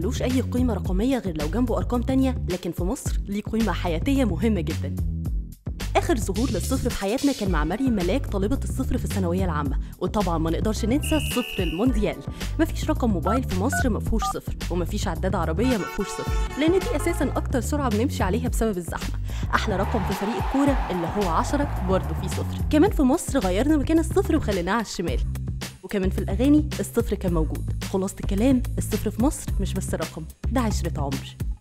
ملوش أي قيمة رقمية غير لو جنبه أرقام تانية لكن في مصر ليه قيمة حياتية مهمة جدا آخر ظهور للصفر في حياتنا كان مع مريم ملاك طالبة الصفر في الثانوية العامة وطبعا ما نقدرش ننسى الصفر المونديال مفيش رقم موبايل في مصر مفهوش صفر ومفيش عداد عربية مفهوش صفر لأن دي أساسا أكتر سرعة بنمشي عليها بسبب الزحمة أحلى رقم في فريق الكورة اللي هو 10 برضه فيه صفر كمان في مصر غيرنا مكان الصفر وخليناه على الشمال وكمان في الأغاني الصفر كان موجود خلاصة الكلام الصفر في مصر مش بس رقم ده عشرة عمر